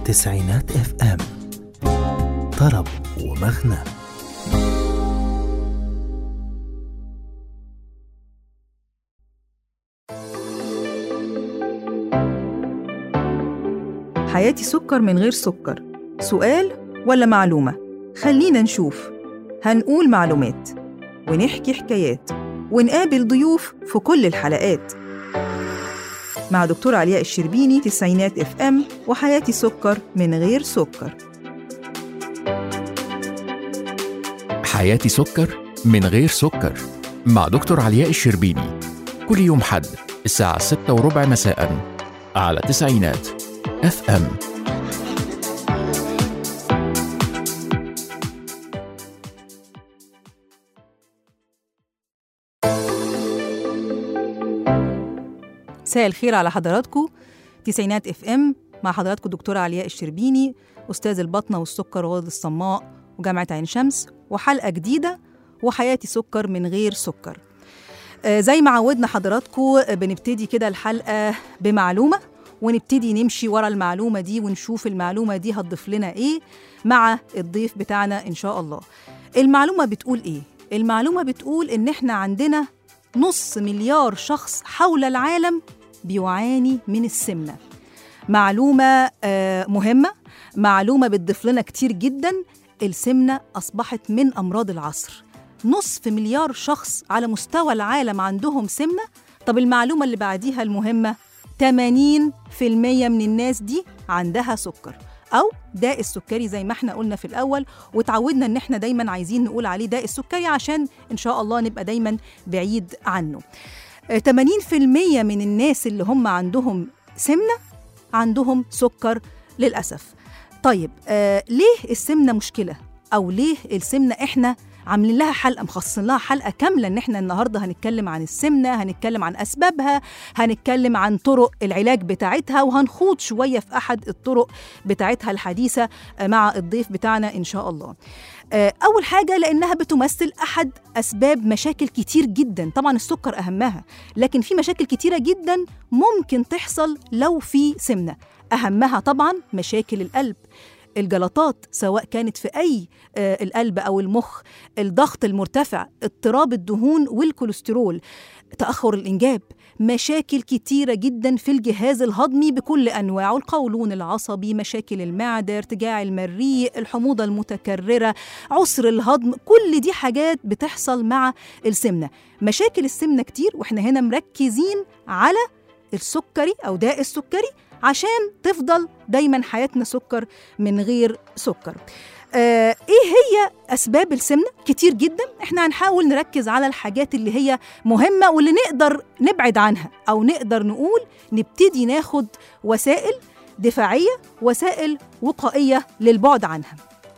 تسعينات اف ام طرب ومغنى حياتي سكر من غير سكر سؤال ولا معلومة؟ خلينا نشوف هنقول معلومات ونحكي حكايات ونقابل ضيوف في كل الحلقات مع دكتور علياء الشربيني تسعينات اف ام وحياتي سكر من غير سكر حياتي سكر من غير سكر مع دكتور علياء الشربيني كل يوم حد الساعة ستة وربع مساء على تسعينات اف ام مساء الخير على حضراتكم تسعينات اف ام مع حضراتكم دكتورة علياء الشربيني أستاذ البطنة والسكر وغدد الصماء وجامعة عين شمس وحلقة جديدة وحياتي سكر من غير سكر آه، زي ما عودنا حضراتكم آه، بنبتدي كده الحلقة بمعلومة ونبتدي نمشي ورا المعلومة دي ونشوف المعلومة دي هتضيف لنا إيه مع الضيف بتاعنا إن شاء الله المعلومة بتقول إيه؟ المعلومة بتقول إن إحنا عندنا نص مليار شخص حول العالم بيعاني من السمنة معلومة آه، مهمة معلومة بتضيف لنا كتير جدا السمنة أصبحت من أمراض العصر نصف مليار شخص على مستوى العالم عندهم سمنة طب المعلومة اللي بعديها المهمة 80% من الناس دي عندها سكر أو داء السكري زي ما احنا قلنا في الأول وتعودنا إن احنا دايما عايزين نقول عليه داء السكري عشان إن شاء الله نبقى دايما بعيد عنه آه، 80% من الناس اللي هم عندهم سمنة عندهم سكر للأسف طيب آه ليه السمنة مشكلة أو ليه السمنة إحنا عاملين لها حلقة مخصصين لها حلقة كاملة إن إحنا النهاردة هنتكلم عن السمنة هنتكلم عن أسبابها هنتكلم عن طرق العلاج بتاعتها وهنخوض شوية في أحد الطرق بتاعتها الحديثة آه، مع الضيف بتاعنا إن شاء الله آه، أول حاجة لأنها بتمثل أحد أسباب مشاكل كتير جدا طبعا السكر أهمها لكن في مشاكل كتيرة جدا ممكن تحصل لو في سمنة أهمها طبعا مشاكل القلب الجلطات سواء كانت في أي آه، القلب أو المخ الضغط المرتفع اضطراب الدهون والكوليسترول تأخر الإنجاب مشاكل كتيرة جدا في الجهاز الهضمي بكل أنواعه القولون العصبي مشاكل المعدة ارتجاع المريء الحموضة المتكررة عسر الهضم كل دي حاجات بتحصل مع السمنة مشاكل السمنة كتير وإحنا هنا مركزين على السكري أو داء السكري عشان تفضل دايما حياتنا سكر من غير سكر آه ايه هي اسباب السمنه كتير جدا احنا هنحاول نركز على الحاجات اللي هي مهمه واللي نقدر نبعد عنها او نقدر نقول نبتدي ناخد وسائل دفاعيه وسائل وقائيه للبعد عنها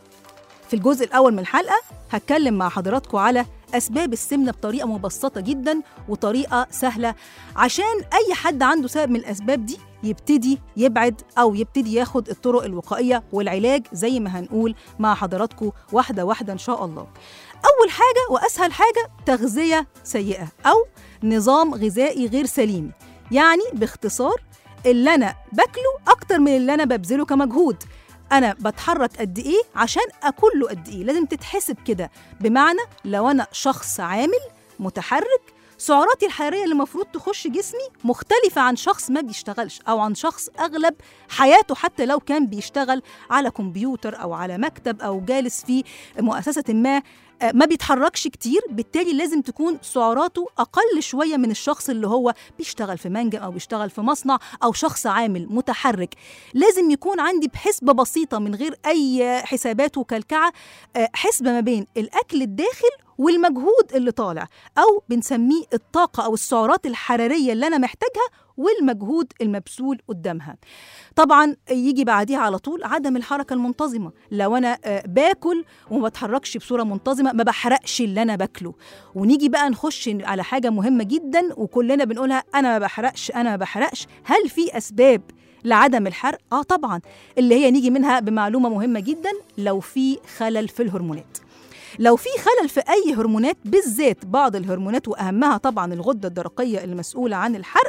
في الجزء الأول من الحلقة هتكلم مع حضراتكم على أسباب السمنة بطريقة مبسطة جدا وطريقة سهلة عشان أي حد عنده سبب من الأسباب دي يبتدي يبعد أو يبتدي ياخد الطرق الوقائية والعلاج زي ما هنقول مع حضراتكم واحدة واحدة إن شاء الله أول حاجة وأسهل حاجة تغذية سيئة أو نظام غذائي غير سليم يعني باختصار اللي أنا باكله أكتر من اللي أنا ببذله كمجهود انا بتحرك قد ايه عشان اكل له قد ايه لازم تتحسب كده بمعنى لو انا شخص عامل متحرك سعراتي الحراريه اللي المفروض تخش جسمي مختلفه عن شخص ما بيشتغلش او عن شخص اغلب حياته حتى لو كان بيشتغل على كمبيوتر او على مكتب او جالس في مؤسسه ما آه، ما بيتحركش كتير بالتالي لازم تكون سعراته اقل شويه من الشخص اللي هو بيشتغل في منجم او بيشتغل في مصنع او شخص عامل متحرك لازم يكون عندي بحسبه بسيطه من غير اي حسابات وكلكعه آه، حسبه ما بين الاكل الداخل والمجهود اللي طالع او بنسميه الطاقه او السعرات الحراريه اللي انا محتاجها والمجهود المبذول قدامها طبعا يجي بعديها على طول عدم الحركه المنتظمه لو انا آه، باكل وما بتحركش بصوره منتظمه ما بحرقش اللي انا باكله ونيجي بقى نخش على حاجه مهمه جدا وكلنا بنقولها انا ما بحرقش انا ما بحرقش هل في اسباب لعدم الحرق اه طبعا اللي هي نيجي منها بمعلومه مهمه جدا لو في خلل في الهرمونات لو في خلل في اي هرمونات بالذات بعض الهرمونات واهمها طبعا الغده الدرقيه المسؤوله عن الحرق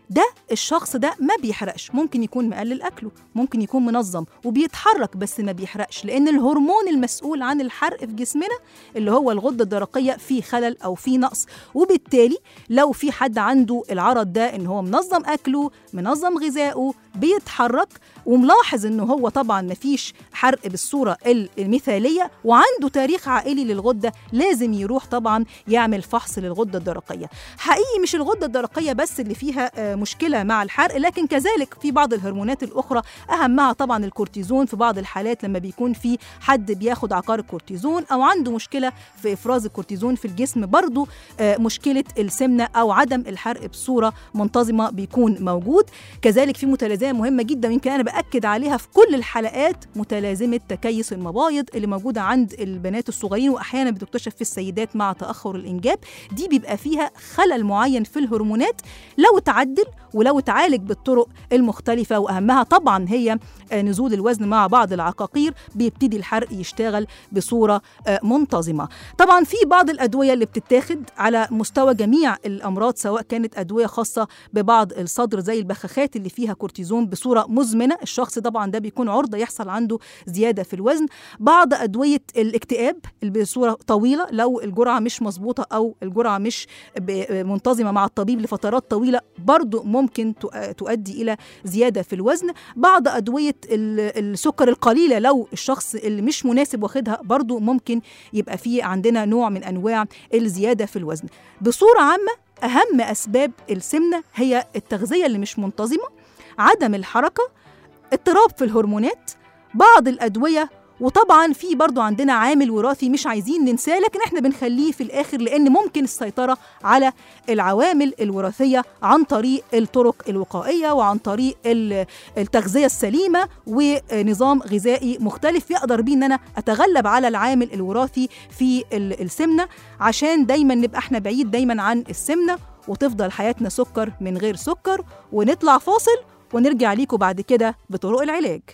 ده الشخص ده ما بيحرقش ممكن يكون مقلل اكله ممكن يكون منظم وبيتحرك بس ما بيحرقش لان الهرمون المسؤول عن الحرق في جسمنا اللي هو الغده الدرقيه فيه خلل او فيه نقص وبالتالي لو في حد عنده العرض ده ان هو منظم اكله منظم غذائه بيتحرك وملاحظ ان هو طبعا مفيش حرق بالصوره المثاليه وعنده تاريخ عائلي للغده لازم يروح طبعا يعمل فحص للغده الدرقيه حقيقي مش الغده الدرقيه بس اللي فيها آه، مشكله مع الحرق لكن كذلك في بعض الهرمونات الاخرى اهمها طبعا الكورتيزون في بعض الحالات لما بيكون في حد بياخد عقار الكورتيزون او عنده مشكله في افراز الكورتيزون في الجسم برضو آه، مشكله السمنه او عدم الحرق بصوره منتظمه بيكون موجود كذلك في متلازمه مهمه جدا يمكن انا باكد عليها في كل الحلقات متلازمه تكيس المبايض اللي موجوده عند البنات الصغيرين واحيانا بتكتشف في السيدات مع تاخر الانجاب دي بيبقى فيها خلل معين في الهرمونات لو اتعدل ولو اتعالج بالطرق المختلفه واهمها طبعا هي آه، نزول الوزن مع بعض العقاقير بيبتدي الحرق يشتغل بصوره آه، منتظمه طبعا في بعض الادويه اللي بتتاخد على مستوى جميع الامراض سواء كانت ادويه خاصه ببعض الصدر زي البخاخات اللي فيها كورتيزون بصوره مزمنه الشخص طبعا ده بيكون عرضه يحصل عنده زياده في الوزن بعض ادويه الاكتئاب اللي بصوره طويله لو الجرعه مش مظبوطه او الجرعه مش ب- منتظمه مع الطبيب لفترات طويله برضو ممكن تؤ- تؤدي الى زياده في الوزن بعض ادويه ال- السكر القليله لو الشخص اللي مش مناسب واخدها برضو ممكن يبقى فيه عندنا نوع من انواع الزياده في الوزن بصوره عامه اهم اسباب السمنه هي التغذيه اللي مش منتظمه عدم الحركه اضطراب في الهرمونات بعض الادويه وطبعا في برضو عندنا عامل وراثي مش عايزين ننساه لكن احنا بنخليه في الاخر لان ممكن السيطره على العوامل الوراثيه عن طريق الطرق الوقائيه وعن طريق ال- التغذيه السليمه ونظام غذائي مختلف يقدر بيه ان انا اتغلب على العامل الوراثي في ال- السمنه عشان دايما نبقى احنا بعيد دايما عن السمنه وتفضل حياتنا سكر من غير سكر ونطلع فاصل ونرجع ليكم بعد كده بطرق العلاج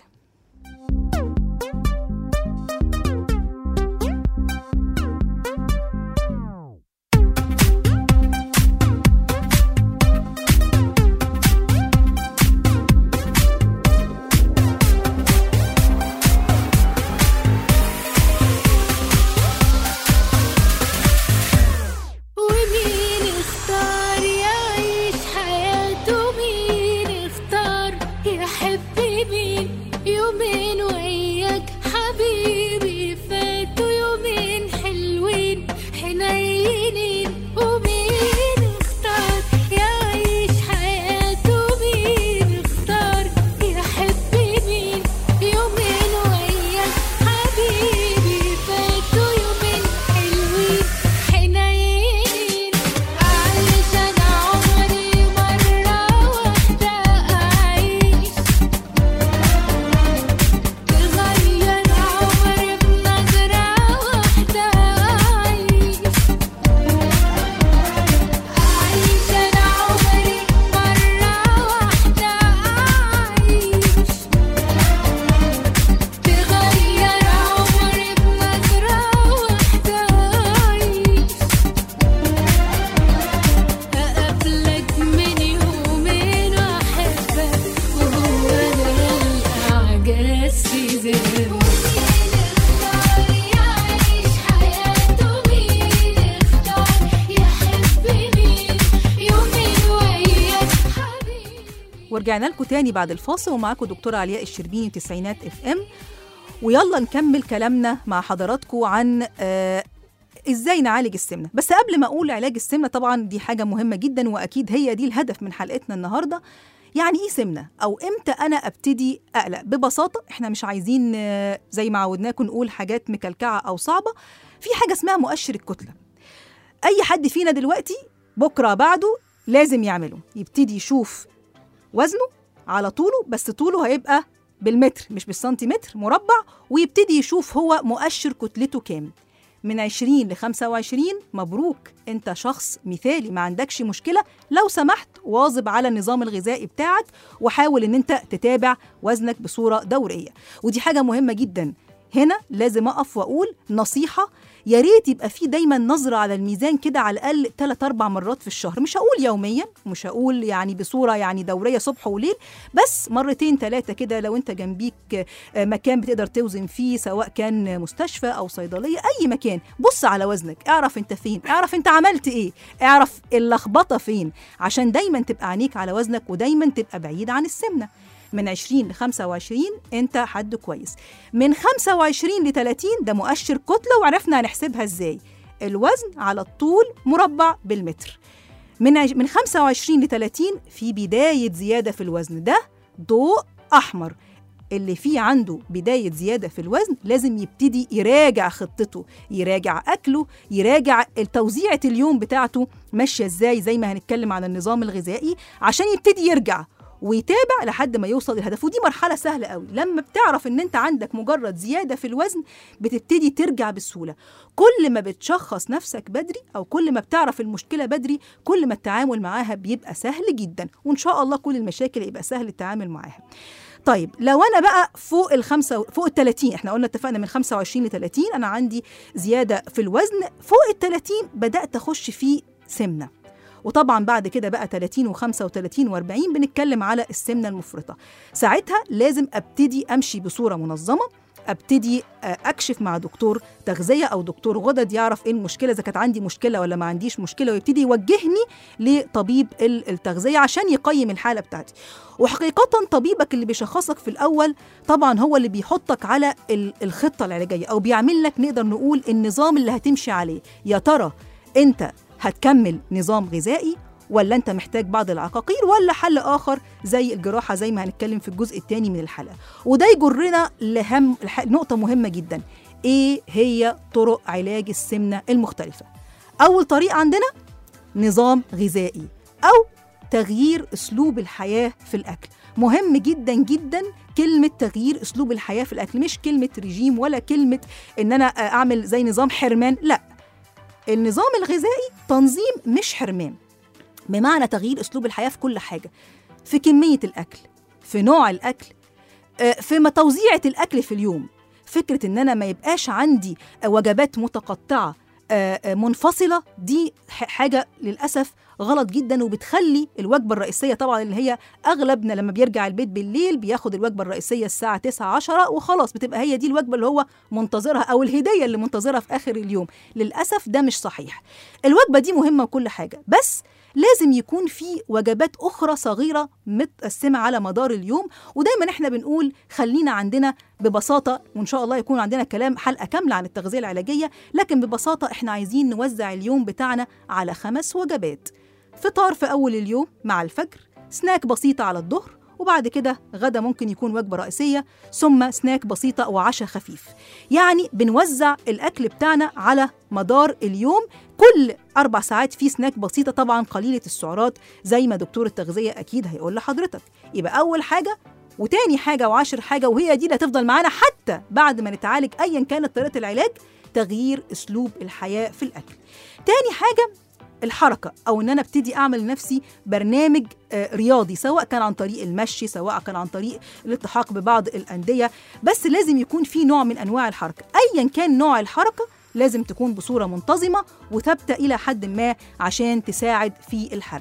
ومين اختار يعيش حياته مين اختار يحب مين يومين وياك حبيبي فاتوا يومين حلوين حنينين ومين اختار يعيش حياته مين اختار يحب مين يومين وياك حبيبي فاتوا يومين حلوين حنين أعيش أنا عمري مرة واحدة أعيش تغير عمري بنظرة واحدة أعيش أعيش أنا عمري مرة واحدة أعيش تغير عمري بنظرة واحدة أعيش أقابلك من يومين وأحبك وهو ده الإعجاز في ذهني يعيش حياته مين اختار يحب مين يومين وياك حبيبي ورجعنا لكم تاني بعد الفاصل ومعاكم دكتورة علياء الشربيني تسعينات اف ام ويلا نكمل كلامنا مع حضراتكم عن آه ازاي نعالج السمنه بس قبل ما اقول علاج السمنه طبعا دي حاجه مهمه جدا واكيد هي دي الهدف من حلقتنا النهارده يعني ايه سمنه او امتى انا ابتدي اقلق ببساطه احنا مش عايزين آه، زي ما عودناكم نقول حاجات مكلكعه او صعبه في حاجه اسمها مؤشر الكتله اي حد فينا دلوقتي بكره بعده لازم يعمله يبتدي يشوف وزنه على طوله بس طوله هيبقى بالمتر مش بالسنتيمتر مربع ويبتدي يشوف هو مؤشر كتلته كام من 20 ل 25 مبروك انت شخص مثالي ما عندكش مشكله لو سمحت واظب على النظام الغذائي بتاعك وحاول ان انت تتابع وزنك بصوره دوريه ودي حاجه مهمه جدا هنا لازم اقف واقول نصيحه يا ريت يبقى في دايما نظره على الميزان كده على الاقل 3 4 مرات في الشهر مش هقول يوميا مش هقول يعني بصوره يعني دوريه صبح وليل بس مرتين ثلاثه كده لو انت جنبيك آه، مكان بتقدر توزن فيه سواء كان مستشفى او صيدليه اي مكان بص على وزنك اعرف انت فين اعرف انت عملت ايه اعرف اللخبطه فين عشان دايما تبقى عينيك على وزنك ودايما تبقى بعيد عن السمنه من 20 ل 25 انت حد كويس من 25 ل 30 ده مؤشر كتله وعرفنا هنحسبها ازاي الوزن على الطول مربع بالمتر من عش- من 25 ل 30 في بدايه زياده في الوزن ده ضوء احمر اللي فيه عنده بداية زيادة في الوزن لازم يبتدي يراجع خطته يراجع أكله يراجع توزيعة اليوم بتاعته ماشية إزاي زي ما هنتكلم عن النظام الغذائي عشان يبتدي يرجع ويتابع لحد ما يوصل للهدف ودي مرحلة سهلة قوي لما بتعرف ان انت عندك مجرد زيادة في الوزن بتبتدي ترجع بسهولة كل ما بتشخص نفسك بدري او كل ما بتعرف المشكلة بدري كل ما التعامل معاها بيبقى سهل جدا وان شاء الله كل المشاكل يبقى سهل التعامل معاها طيب لو انا بقى فوق الخمسة فوق ال 30 احنا قلنا اتفقنا من 25 ل 30 انا عندي زياده في الوزن فوق ال 30 بدات اخش في سمنه وطبعا بعد كده بقى 30 و35 و40 بنتكلم على السمنه المفرطه ساعتها لازم ابتدي امشي بصوره منظمه ابتدي آه، اكشف مع دكتور تغذيه او دكتور غدد يعرف ايه المشكله اذا كانت عندي مشكله ولا ما عنديش مشكله ويبتدي يوجهني لطبيب ال- التغذيه عشان يقيم الحاله بتاعتي وحقيقه طبيبك اللي بيشخصك في الاول طبعا هو اللي بيحطك على ال- الخطه العلاجيه او بيعمل لك نقدر نقول النظام اللي هتمشي عليه يا ترى انت هتكمل نظام غذائي ولا انت محتاج بعض العقاقير ولا حل اخر زي الجراحه زي ما هنتكلم في الجزء الثاني من الحلقه وده يجرنا لهم الح- نقطه مهمه جدا ايه هي طرق علاج السمنه المختلفه اول طريق عندنا نظام غذائي او تغيير اسلوب الحياه في الاكل مهم جدا جدا كلمه تغيير اسلوب الحياه في الاكل مش كلمه رجيم ولا كلمه ان انا اعمل زي نظام حرمان لا النظام الغذائي تنظيم مش حرمان بمعنى تغيير اسلوب الحياه في كل حاجه في كميه الاكل في نوع الاكل آه، في ما توزيعه الاكل في اليوم فكره ان انا ما يبقاش عندي آه، وجبات متقطعه آه، آه، منفصله دي ح- حاجه للاسف غلط جدا وبتخلي الوجبه الرئيسيه طبعا اللي هي اغلبنا لما بيرجع البيت بالليل بياخد الوجبه الرئيسيه الساعه 9 10 وخلاص بتبقى هي دي الوجبه اللي هو منتظرها او الهديه اللي منتظرها في اخر اليوم للاسف ده مش صحيح الوجبه دي مهمه وكل حاجه بس لازم يكون في وجبات اخرى صغيره متقسمه على مدار اليوم ودايما احنا بنقول خلينا عندنا ببساطه وان شاء الله يكون عندنا كلام حلقه كامله عن التغذيه العلاجيه لكن ببساطه احنا عايزين نوزع اليوم بتاعنا على خمس وجبات فطار في اول اليوم مع الفجر سناك بسيطه على الظهر وبعد كده غدا ممكن يكون وجبه رئيسيه ثم سناك بسيطه وعشاء خفيف يعني بنوزع الاكل بتاعنا على مدار اليوم كل اربع ساعات في سناك بسيطه طبعا قليله السعرات زي ما دكتور التغذيه اكيد هيقول لحضرتك يبقى اول حاجه وتاني حاجه وعشر حاجه وهي دي اللي هتفضل معانا حتى بعد ما نتعالج ايا كانت طريقه العلاج تغيير اسلوب الحياه في الاكل تاني حاجه الحركة أو إن أنا ابتدي أعمل لنفسي برنامج آه، رياضي سواء كان عن طريق المشي سواء كان عن طريق الالتحاق ببعض الأندية بس لازم يكون في نوع من أنواع الحركة أيا كان نوع الحركة لازم تكون بصورة منتظمة وثابتة إلى حد ما عشان تساعد في الحرق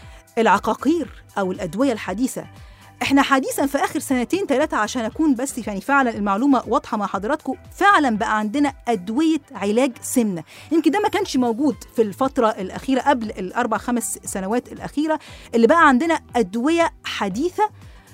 العقاقير أو الأدوية الحديثة احنا حديثا في اخر سنتين ثلاثه عشان اكون بس يعني فعلا المعلومه واضحه مع حضراتكم فعلا بقى عندنا ادويه علاج سمنه يمكن ده ما كانش موجود في الفتره الاخيره قبل الاربع خمس سنوات الاخيره اللي بقى عندنا ادويه حديثه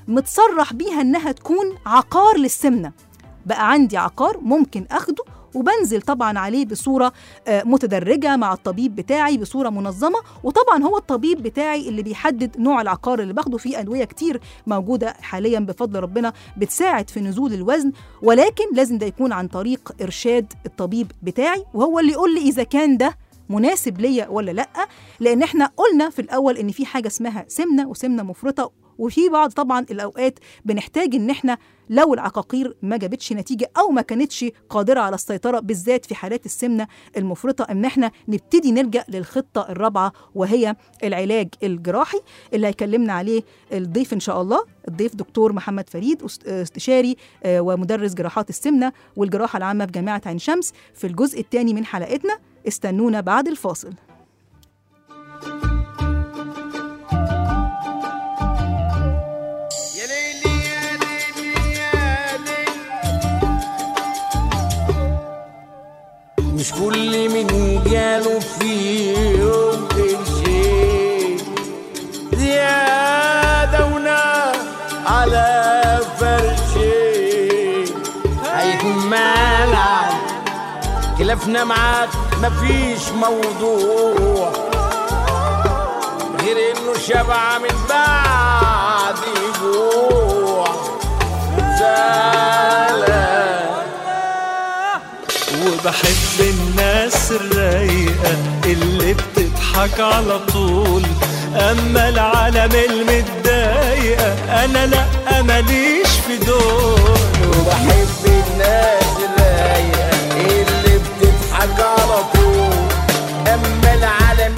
متصرح بيها انها تكون عقار للسمنه بقى عندي عقار ممكن اخده وبنزل طبعا عليه بصوره آه، متدرجه مع الطبيب بتاعي بصوره منظمه وطبعا هو الطبيب بتاعي اللي بيحدد نوع العقار اللي باخده في ادويه كتير موجوده حاليا بفضل ربنا بتساعد في نزول الوزن ولكن لازم ده يكون عن طريق ارشاد الطبيب بتاعي وهو اللي يقول لي اذا كان ده مناسب ليا ولا لا لان احنا قلنا في الاول ان في حاجه اسمها سمنه وسمنه مفرطه وفي بعض طبعا الاوقات بنحتاج ان احنا لو العقاقير ما جابتش نتيجه او ما كانتش قادره على السيطره بالذات في حالات السمنه المفرطه ان احنا نبتدي نلجا للخطه الرابعه وهي العلاج الجراحي اللي هيكلمنا عليه الضيف ان شاء الله الضيف دكتور محمد فريد أست- استشاري آه، ومدرس جراحات السمنه والجراحه العامه في جامعه عين شمس في الجزء الثاني من حلقتنا استنونا بعد الفاصل يا ليلي يا ليلي يا ليلي مش كل من جاله في يوم شيء زيادة ونار على فرشي هيكون مالع خلافنا معاك مفيش موضوع غير انه شبع من بعد جوع زعلان وبحب الناس الرايقة اللي بتضحك على طول أما العالم المتضايقة أنا لأ ماليش في دول وبحب الناس الرايقة اللي بتضحك على طول اما العالم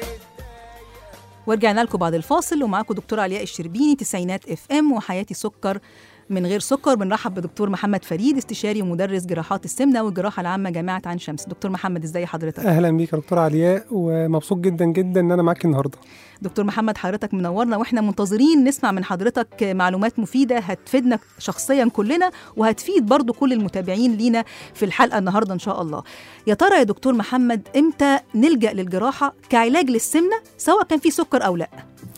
ورجعنا لكم بعد الفاصل ومعاكم دكتور علياء الشربيني تسعينات اف ام وحياتي سكر من غير سكر بنرحب بدكتور محمد فريد استشاري ومدرس جراحات السمنه والجراحه العامه جامعه عين شمس دكتور محمد ازاي حضرتك اهلا بيك يا دكتور علياء ومبسوط جدا جدا ان انا معاك النهارده دكتور محمد حضرتك منورنا واحنا منتظرين نسمع من حضرتك معلومات مفيده هتفيدنا شخصيا كلنا وهتفيد برضو كل المتابعين لينا في الحلقه النهارده ان شاء الله يا ترى يا دكتور محمد امتى نلجا للجراحه كعلاج للسمنه سواء كان في سكر او لا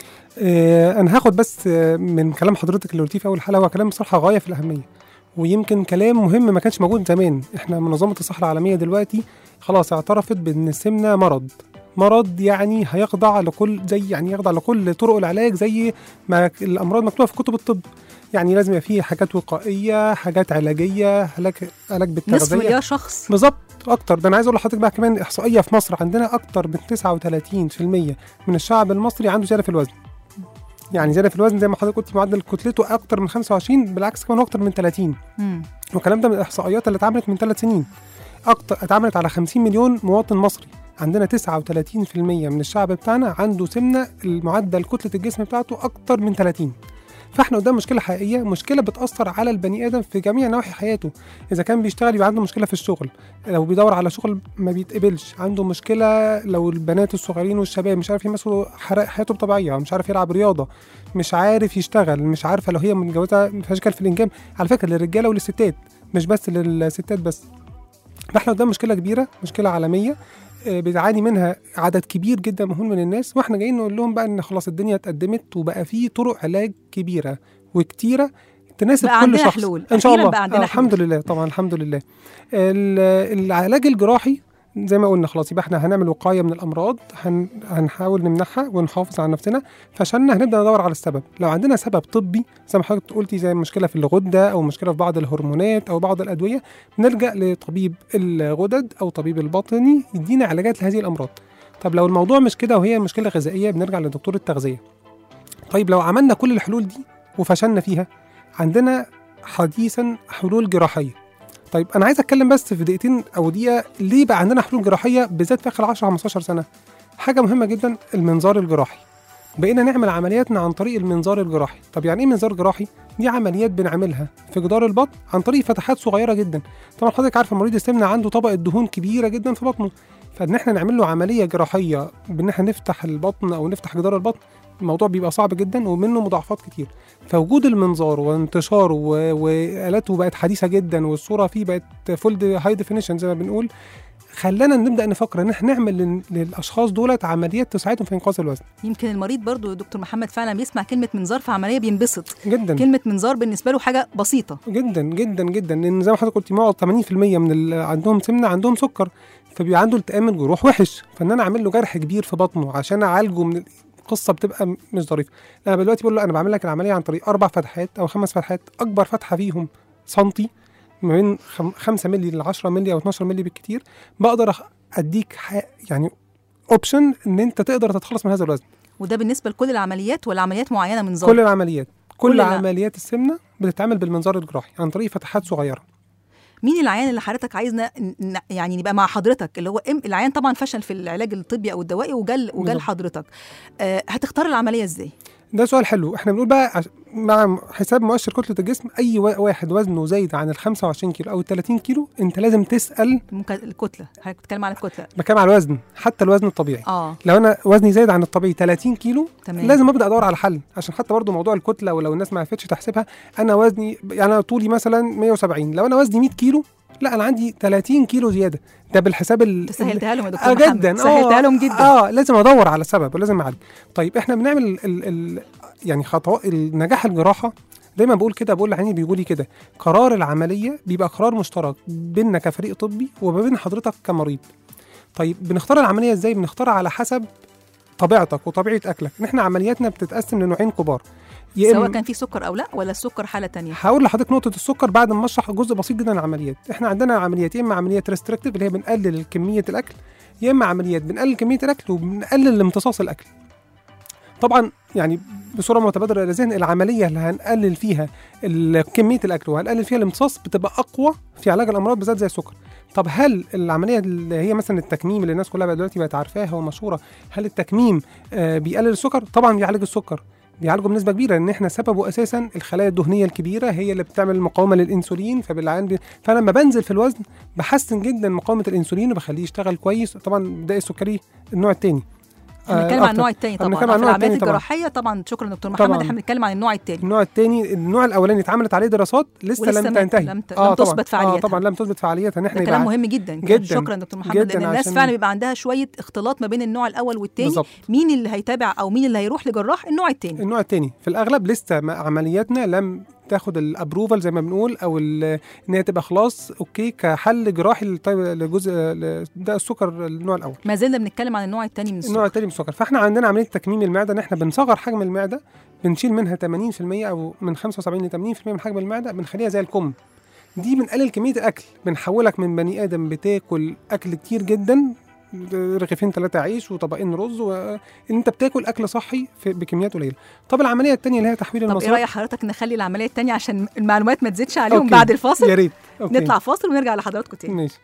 آه انا هاخد بس آه، من كلام حضرتك اللي قلتيه في اول حلقه هو كلام بصراحه غايه في الاهميه ويمكن كلام مهم ما كانش موجود زمان احنا منظمه الصحه العالميه دلوقتي خلاص اعترفت بان السمنه مرض مرض يعني هيخضع لكل زي يعني يخضع لكل طرق العلاج زي ما الامراض مكتوبه في كتب الطب يعني لازم يبقى فيه حاجات وقائيه حاجات علاجيه علاج علاج نصف بالتغذيه مليار شخص بالظبط اكتر ده انا عايز اقول لحضرتك بقى كمان احصائيه في مصر عندنا اكتر من 39% من الشعب المصري عنده زياده في الوزن يعني زياده في الوزن زي ما حضرتك قلت معدل كتلته اكتر من 25 بالعكس كمان هو اكتر من 30 مم. والكلام ده من الاحصائيات اللي اتعملت من ثلاث سنين اكتر اتعملت على 50 مليون مواطن مصري عندنا 39% من الشعب بتاعنا عنده سمنه المعدل كتله الجسم بتاعته اكتر من 30 فاحنا قدام مشكله حقيقيه مشكله بتاثر على البني ادم في جميع نواحي حياته اذا كان بيشتغل يبقى عنده مشكله في الشغل لو بيدور على شغل ما بيتقبلش عنده مشكله لو البنات الصغيرين والشباب مش عارف يمارسوا حر- حياته الطبيعيه مش عارف يلعب رياضه مش عارف يشتغل مش عارفه لو هي متجوزه ما فيهاش كلف في الانجاب على فكره للرجاله وللستات مش بس للستات بس فاحنا قدام مشكله كبيره مشكله عالميه آه، بيعاني منها عدد كبير جدا مهول من الناس واحنا جايين نقول لهم بقى ان خلاص الدنيا اتقدمت وبقى في طرق علاج كبيره وكتيره تناسب بقى كل عندنا شخص حلول. ان شاء أخيراً الله بقى عندنا آه الحمد حلول. لله طبعا الحمد لله ال- العلاج الجراحي زي ما قلنا خلاص يبقى احنا هنعمل وقايه من الامراض هن... هنحاول نمنعها ونحافظ على نفسنا فشلنا هنبدا ندور على السبب لو عندنا سبب طبي زي ما حضرتك قلتي زي مشكله في الغده او مشكله في بعض الهرمونات او بعض الادويه نلجا لطبيب الغدد او طبيب الباطني يدينا علاجات لهذه الامراض طب لو الموضوع مش كده وهي مشكله غذائيه بنرجع لدكتور التغذيه طيب لو عملنا كل الحلول دي وفشلنا فيها عندنا حديثا حلول جراحيه طيب انا عايز اتكلم بس في دقيقتين او دقيقه ليه بقى عندنا حلول جراحيه بالذات في اخر 10 15 سنه حاجه مهمه جدا المنظار الجراحي بقينا نعمل عملياتنا عن طريق المنظار الجراحي طب يعني ايه منظار جراحي دي عمليات بنعملها في جدار البطن عن طريق فتحات صغيره جدا طبعا حضرتك عارفه مريض السمنه عنده طبقه دهون كبيره جدا في بطنه فان احنا نعمل له عمليه جراحيه بان احنا نفتح البطن او نفتح جدار البطن الموضوع بيبقى صعب جدا ومنه مضاعفات كتير فوجود المنظار وانتشاره و- والاته بقت حديثه جدا والصوره فيه بقت فول هاي ديفينيشن زي ما بنقول خلانا نبدا نفكر ان احنا نعمل لل- للاشخاص دولت عمليات تساعدهم في انقاص الوزن يمكن المريض برضو دكتور محمد فعلا بيسمع كلمه منظار في عمليه بينبسط جدا كلمه منظار بالنسبه له حاجه بسيطه جدا جدا جدا لان زي ما حضرتك قلتي معظم 80% من اللي عندهم سمنه عندهم سكر فبيبقى عنده التئام الجروح وحش فان انا اعمل له جرح كبير في بطنه عشان اعالجه من القصه بتبقى م- مش ظريفه انا دلوقتي بقول له انا بعمل لك العمليه عن طريق اربع فتحات او خمس فتحات اكبر فتحه فيهم سنتي ما بين 5 مللي ل 10 مللي او 12 مللي بالكتير بقدر أخ- اديك ح- يعني اوبشن ان انت تقدر تتخلص من هذا الوزن وده بالنسبه لكل العمليات ولا عمليات معينه من كل العمليات كل, كل الع- عمليات السمنه بتتعمل بالمنظار الجراحي عن طريق فتحات صغيره مين العيان اللي حضرتك عايزنا ن- يعني نبقى مع حضرتك اللي هو إم العيان طبعا فشل في العلاج الطبي او الدوائي وجال وجال بالظبط. حضرتك آه هتختار العمليه ازاي ده سؤال حلو احنا بنقول بقى عش... مع حساب مؤشر كتله الجسم اي وا- واحد وزنه زايد عن ال 25 كيلو او ال 30 كيلو انت لازم تسال ممكن الكتله حضرتك بتتكلم على الكتله بكام على الوزن حتى الوزن الطبيعي اه لو انا وزني زايد عن الطبيعي 30 كيلو تمام. لازم ابدا ادور على حل عشان حتى برضو موضوع الكتله ولو الناس ما عرفتش تحسبها انا وزني يعني انا طولي مثلا 170 لو انا وزني 100 كيلو لا انا عندي 30 كيلو زياده ده بالحساب ال انت سهلتها لهم يا دكتور آه محمد جدا سهلتها لهم جدا اه لازم ادور على سبب ولازم اعالج طيب احنا بنعمل ال ال يعني خطوات النجاح الجراحه دايما بقول كده بقول لعيني بيقولوا لي كده قرار العمليه بيبقى قرار مشترك بيننا كفريق طبي وما بين حضرتك كمريض طيب بنختار العمليه ازاي بنختارها على حسب طبيعتك وطبيعه اكلك ان احنا عملياتنا بتتقسم لنوعين كبار يا سواء إما- كان في سكر او لا ولا السكر حاله تانية هقول لحضرتك نقطة السكر بعد ما اشرح جزء بسيط جدا من العمليات، احنا عندنا عمليات يا اما عمليات ريستريكتيف اللي هي بنقلل كمية الأكل، يا اما عمليات بنقلل كمية الأكل وبنقلل امتصاص الأكل. طبعا يعني بصورة متبادرة إلى الذهن العملية اللي هنقلل فيها ال- كمية الأكل وهنقلل فيها الامتصاص بتبقى أقوى في علاج الأمراض بالذات زي السكر. طب هل العملية اللي هي مثلا التكميم اللي الناس كلها بقى دلوقتي بقت عارفاها ومشهورة، هل التكميم آه بيقلل السكر؟ طبعا بيعالج السكر. بيعالجوا بنسبه كبيره لان احنا سببه اساسا الخلايا الدهنيه الكبيره هي اللي بتعمل مقاومه للانسولين فبالعيان بي... فانا لما بنزل في الوزن بحسن جدا مقاومه الانسولين وبخليه يشتغل كويس طبعا ده السكري النوع الثاني احنا بنتكلم عن النوع الثاني طبعا بنتكلم عن في النوع العمليات التاني طبعاً. الجراحيه طبعا شكرا دكتور محمد طبعاً. احنا بنتكلم عن النوع الثاني النوع الثاني النوع الاولاني اتعملت عليه دراسات لسه, ولسه لم ما- تنتهي لم ت- لم طبعاً. تثبت فعاليتها. اه طبعا لم تثبت فعاليتها ان ده احنا كلام يبقى مهم جدا جداً. شكرا دكتور محمد جداً لان الناس عشان- فعلا بيبقى عندها شويه اختلاط ما بين النوع الاول والثاني بالظبط. مين اللي هيتابع او مين اللي هيروح لجراح النوع الثاني النوع الثاني في الاغلب لسه ما- عملياتنا لم تاخد الابروفال زي ما بنقول او ال- ان هي تبقى خلاص اوكي كحل جراحي للطيب- لجزء ل- ده السكر النوع الاول ما زلنا بنتكلم عن النوع الثاني من النوع السكر التاني من السكر فاحنا عندنا عمليه تكميم المعده ان احنا بنصغر حجم المعده بنشيل منها 80% او من 75 ل 80% من حجم المعده بنخليها زي الكم دي بنقلل كميه الاكل بنحولك من بني ادم بتاكل اكل كتير جدا رغيفين ثلاثة عيش وطبقين رز وان انت بتاكل اكل صحي في بكميات قليله طب العمليه الثانيه اللي هي تحويل طب ايه المسار راي حضرتك نخلي العمليه الثانيه عشان المعلومات ما تزيدش عليهم أوكي. بعد الفاصل يا ريت أوكي. نطلع فاصل ونرجع لحضراتكم تاني ماشي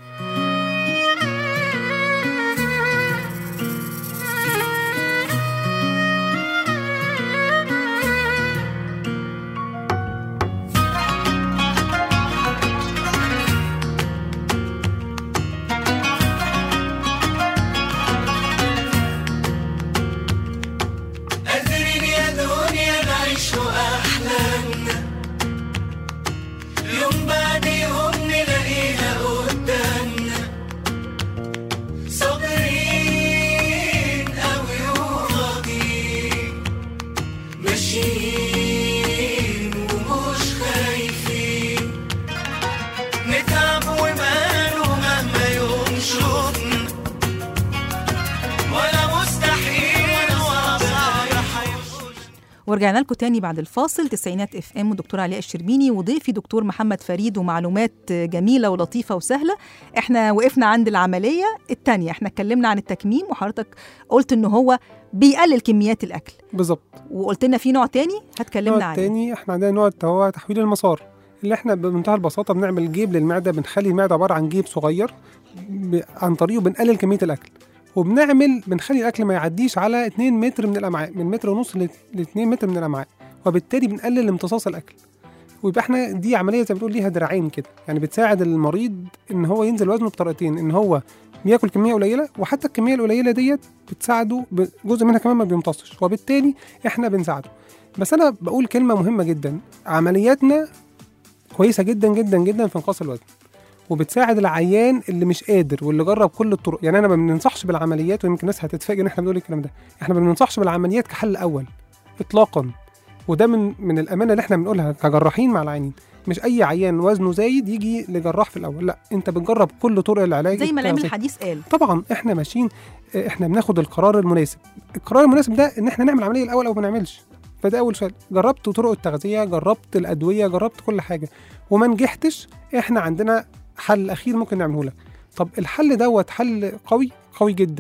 قادرين يا دنيا نعيش أحلامنا يوم بعد يوم نلاقيها قدامنا صابرين أوي وراضيين ماشيين ومش خايفين نتعب وماله مهما يوم شوفنا ولا مستحيل ولا صعب حيفوت ورجعنا لكم تاني بعد الفاصل تسعينات اف ام والدكتور علاء الشربيني وضيفي دكتور محمد فريد ومعلومات جميله ولطيفه وسهله احنا وقفنا عند العمليه التانية احنا اتكلمنا عن التكميم وحضرتك قلت ان هو بيقلل كميات الاكل بالظبط وقلت لنا في نوع تاني هتكلمنا النوع عليه التاني احنا عندنا نوع اللي هو تحويل المسار اللي احنا بمنتهى البساطه بنعمل جيب للمعده بنخلي المعده عباره عن جيب صغير ب... عن طريقه بنقلل كميه الاكل وبنعمل بنخلي الاكل ما يعديش على 2 متر من الامعاء من متر ونص ل 2 متر من الامعاء وبالتالي بنقلل امتصاص الاكل ويبقى احنا دي عمليه زي ما بنقول ليها دراعين كده يعني بتساعد المريض ان هو ينزل وزنه بطريقتين ان هو بياكل كميه قليله وحتى الكميه القليله ديت بتساعده ب- جزء منها كمان ما بيمتصش وبالتالي احنا بنساعده بس انا بقول كلمه مهمه جدا عملياتنا كويسه جدا جدا جدا في انقاص الوزن وبتساعد العيان اللي مش قادر واللي جرب كل الطرق يعني انا ما بننصحش بالعمليات ويمكن الناس هتتفاجئ ان احنا بنقول الكلام ده احنا ما بننصحش بالعمليات كحل اول اطلاقا وده من من الامانه اللي احنا بنقولها كجراحين مع العيانين مش اي عيان وزنه زايد يجي لجراح في الاول لا انت بتجرب كل طرق العلاج زي ما العلم التغذية. الحديث قال طبعا احنا ماشيين اه، احنا بناخد القرار المناسب القرار المناسب ده ان احنا نعمل عمليه الاول او ما نعملش فده اول سؤال جربت طرق التغذيه جربت الادويه جربت كل حاجه وما نجحتش احنا عندنا حل اخير ممكن نعمله لك طب الحل دوت حل قوي قوي جدا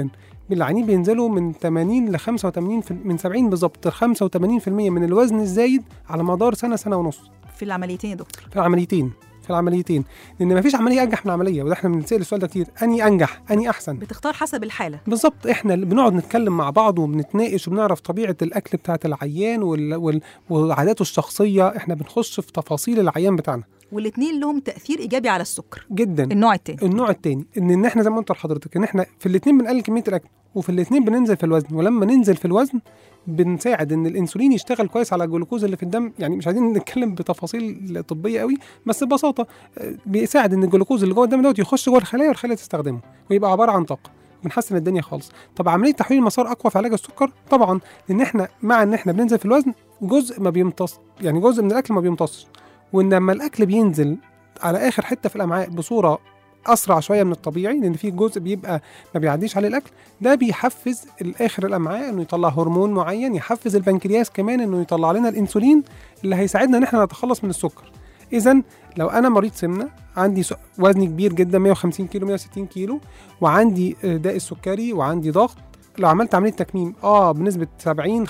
العيانين بينزلوا من 80 ل 85 في من 70 بالظبط ل 85% من الوزن الزايد على مدار سنه سنه ونص في العمليتين يا دكتور في العمليتين في العمليتين لان مفيش عمليه انجح من عمليه وده احنا بنسال السؤال ده كتير اني انجح اني احسن بتختار حسب الحاله بالظبط احنا اللي بنقعد نتكلم مع بعض وبنتناقش وبنعرف طبيعه الاكل بتاعه العيان وال... وال... وعاداته الشخصيه احنا بنخش في تفاصيل العيان بتاعنا والاثنين لهم تاثير ايجابي على السكر جدا النوع الثاني النوع التاني ان ان احنا زي ما قلت لحضرتك ان احنا في الاثنين بنقلل كميه الاكل وفي الاثنين بننزل في الوزن ولما ننزل في الوزن بنساعد ان الانسولين يشتغل كويس على الجلوكوز اللي في الدم يعني مش عايزين نتكلم بتفاصيل طبيه قوي بس ببساطه آه، بيساعد ان الجلوكوز اللي جوه الدم دوت يخش جوه الخلايا والخلايا تستخدمه ويبقى عباره عن طاقه بنحسن الدنيا خالص طب عمليه تحويل المسار اقوى في علاج السكر طبعا لان احنا مع ان احنا بننزل في الوزن جزء ما بيمتص يعني جزء من الاكل ما بيمتصش وان لما الاكل بينزل على اخر حته في الامعاء بصوره اسرع شويه من الطبيعي لان في جزء بيبقى ما بيعديش عليه الاكل ده بيحفز الاخر الامعاء انه يطلع هرمون معين يحفز البنكرياس كمان انه يطلع لنا الانسولين اللي هيساعدنا ان احنا نتخلص من السكر اذا لو انا مريض سمنه عندي س- وزني كبير جدا 150 كيلو 160 كيلو وعندي آه، داء السكري وعندي ضغط لو عملت عمليه تكميم اه بنسبه 70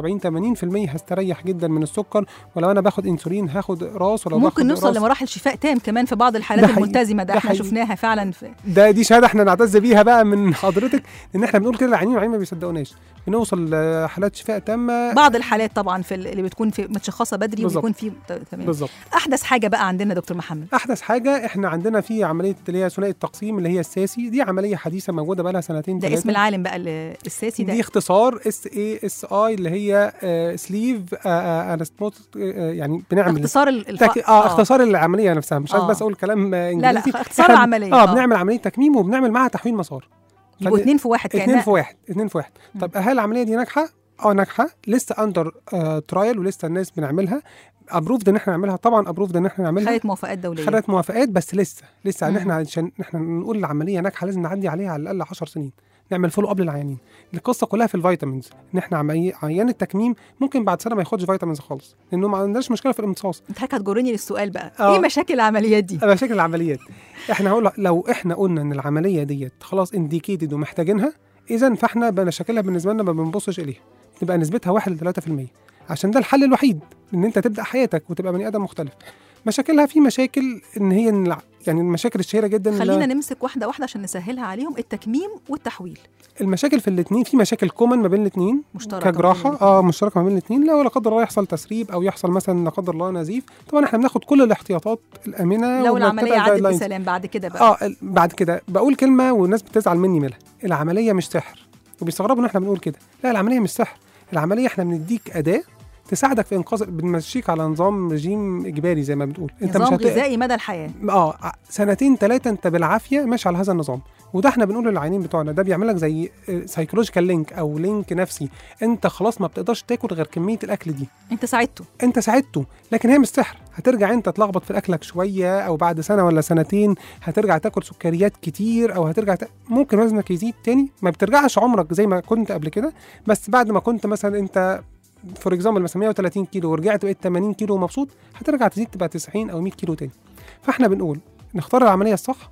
75 80% هستريح جدا من السكر ولو انا باخد انسولين هاخد راس ولو باخد ممكن نوصل راس لمراحل شفاء تام كمان في بعض الحالات ده حقيقي. الملتزمه ده ده احنا حقيقي. شفناها فعلا في ده دي شهاده احنا نعتز بيها بقى من حضرتك ان احنا بنقول كده للعيانين والعيانين ما بيصدقوناش بنوصل لحالات شفاء تامه بعض الحالات طبعا في ال- اللي بتكون في متشخصه بدري بالظبط. وبيكون في ت- تمام بالظبط احدث حاجه بقى عندنا دكتور محمد احدث حاجه احنا عندنا في عمليه اللي هي ثنائي التقسيم اللي هي الساسي دي عمليه حديثه موجوده بقى لها سنتين ده ثلاثة. اسم العالم بقى ال- الساسي دي ده اختصار اس اي اس اي اللي هي آه سليف آه آه انستموت آه يعني بنعمل اختصار ال- الف... تك... اه اختصار العمليه نفسها مش عايز آه. بس اقول كلام آه انجليزي لا لا اختصار إحنا- العمليه اه بنعمل عمليه تكميم وبنعمل معاها تحويل مسار يبقوا فن- اتنين في واحد اتنين كأنها في واحد اتنين في واحد طب هل العمليه دي ناجحه؟ اه ناجحه لسه اندر آه ترايل ولسه الناس بنعملها ابروفد ان احنا نعملها طبعا ابروفد ان احنا نعملها خدت موافقات دوليه خدت موافقات بس لسه لسه ان مم. احنا عشان احنا نقول العمليه ناجحه لازم نعدي عليها على الاقل 10 سنين نعمل فولو اب للعيانين القصه كلها في الفيتامينز ان احنا عمي- عيان التكميم ممكن بعد سنه ما ياخدش فيتامينز خالص لانه ما عندناش مشكله في الامتصاص انت حضرتك هتجرني للسؤال بقى آه. ايه مشاكل العمليات دي مشاكل العمليات احنا هقول لو احنا قلنا ان العمليه ديت خلاص انديكيتد ومحتاجينها اذا فاحنا مشاكلها بالنسبه لنا ما بنبصش اليها تبقى نسبتها 1 ل 3% عشان ده الحل الوحيد ان انت تبدا حياتك وتبقى بني ادم مختلف مشاكلها في مشاكل ان هي إن الع- يعني المشاكل الشهيره جدا اللي- خلينا نمسك واحده واحده عشان نسهلها عليهم التكميم والتحويل المشاكل في الاثنين في مشاكل كومن ما بين الاثنين مشتركه كجراحه بين الاتنين. اه مشتركه ما بين الاثنين لو لا قدر الله يحصل تسريب او يحصل مثلا لا قدر الله نزيف طبعا احنا بناخد كل الاحتياطات الامنه لو وبنتبع العمليه عدت guidelines. بسلام بعد كده بقى اه ال- بعد كده بقول كلمه والناس بتزعل مني منها العمليه مش سحر وبيستغربوا ان احنا بنقول كده لا العمليه مش سحر العمليه احنا بنديك اداه تساعدك في انقاذ بنمشيك على نظام ريجيم اجباري زي ما بنقول نظام هت- غذائي مدى الحياه اه ع- سنتين ثلاثه انت بالعافيه ماشي على هذا النظام وده احنا بنقول للعيانين بتوعنا ده بيعمل لك زي سايكولوجيكال لينك او لينك نفسي انت خلاص ما بتقدرش تاكل غير كميه الاكل دي انت ساعدته انت ساعدته لكن هي مش سحر هترجع انت تلخبط في اكلك شويه او بعد سنه ولا سنتين هترجع تاكل سكريات كتير او هترجع ت... ممكن وزنك يزيد تاني ما بترجعش عمرك زي ما كنت قبل كده بس بعد ما كنت مثلا انت فور اكزامبل مثلا 130 كيلو ورجعت بقيت 80 كيلو ومبسوط هترجع تزيد تبقى 90 او 100 كيلو تاني فاحنا بنقول نختار العمليه الصح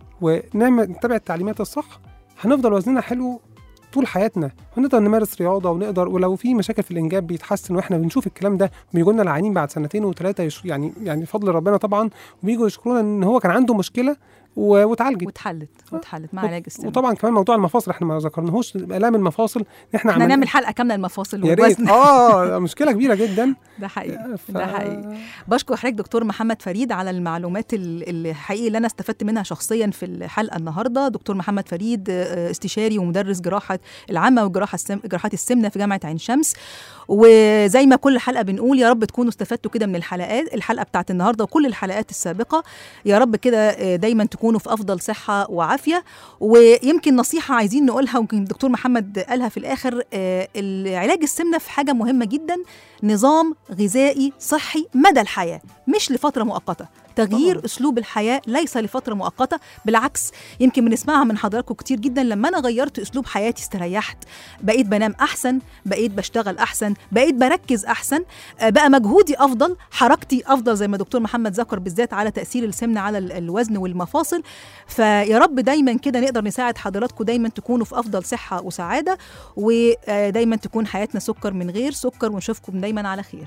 ونعمل نتبع التعليمات الصح هنفضل وزننا حلو طول حياتنا ونقدر نمارس رياضه ونقدر ولو في مشاكل في الانجاب بيتحسن واحنا بنشوف الكلام ده بيجوا لنا العيانين بعد سنتين وثلاثه يش... يعني يعني بفضل ربنا طبعا وبيجوا يشكرونا ان هو كان عنده مشكله و... واتعالجت واتحلت واتحلت مع و- علاج السمنه وطبعا كمان موضوع المفاصل احنا ما ذكرناهوش الام المفاصل إن احنا احنا عمل- نعمل حلقه كامله للمفاصل يا ريت والوزن اه مشكله كبيره جدا ده حقيقي ف... ده حقيقي بشكر حضرتك دكتور محمد فريد على المعلومات ال- اللي حقيقي اللي انا استفدت منها شخصيا في الحلقه النهارده دكتور محمد فريد آه، استشاري ومدرس جراحه العامه وجراحه السم... جراحات السمنه في جامعه عين شمس وزي ما كل حلقه بنقول يا رب تكونوا استفدتوا كده من الحلقات الحلقه بتاعت النهارده وكل الحلقات السابقه يا رب كده آه، دايما تكونوا في افضل صحه وعافيه ويمكن نصيحه عايزين نقولها ويمكن الدكتور محمد قالها في الاخر آه، العلاج السمنه في حاجه مهمه جدا نظام غذائي صحي مدى الحياه مش لفتره مؤقته تغيير طبعاً. اسلوب الحياه ليس لفتره مؤقته بالعكس يمكن بنسمعها من حضراتكم كتير جدا لما انا غيرت اسلوب حياتي استريحت بقيت بنام احسن بقيت بشتغل احسن بقيت بركز احسن آه، بقى مجهودي افضل حركتي افضل زي ما دكتور محمد ذكر بالذات على تاثير السمنه على ال- الوزن والمفاصل فيا رب دايما كده نقدر نساعد حضراتكم دايما تكونوا في افضل صحه وسعاده ودايما تكون حياتنا سكر من غير سكر ونشوفكم دايما على خير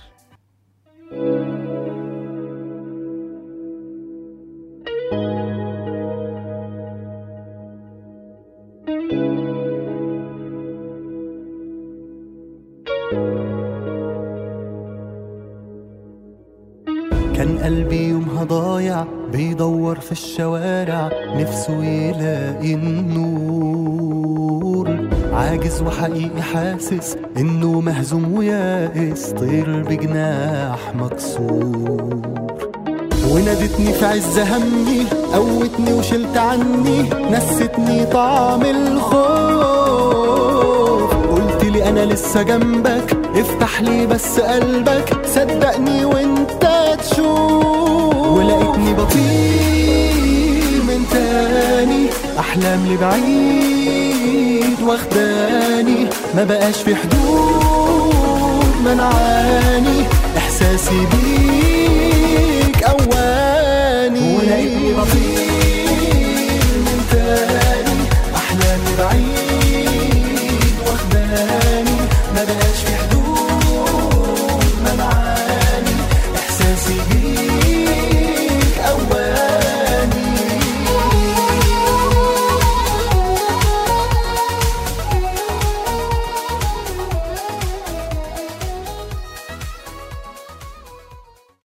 كان قلبي يومها ضايع بيدور في الشوارع نفسه يلاقي النور عاجز وحقيقي حاسس انه مهزوم ويائس طير بجناح مكسور ونادتني في عز همي قوتني وشلت عني نستني طعم الخوف قلت لي انا لسه جنبك افتح لي بس قلبك صدقني وانت تشوف ولقيتني بطير من تاني احلام لبعيد واخداني ما بقاش في حدود منعاني احساسي بيك اواني ولقيتني بطير من تاني احلامي بعيد واخداني ما بقاش في حدود منعاني احساسي بيك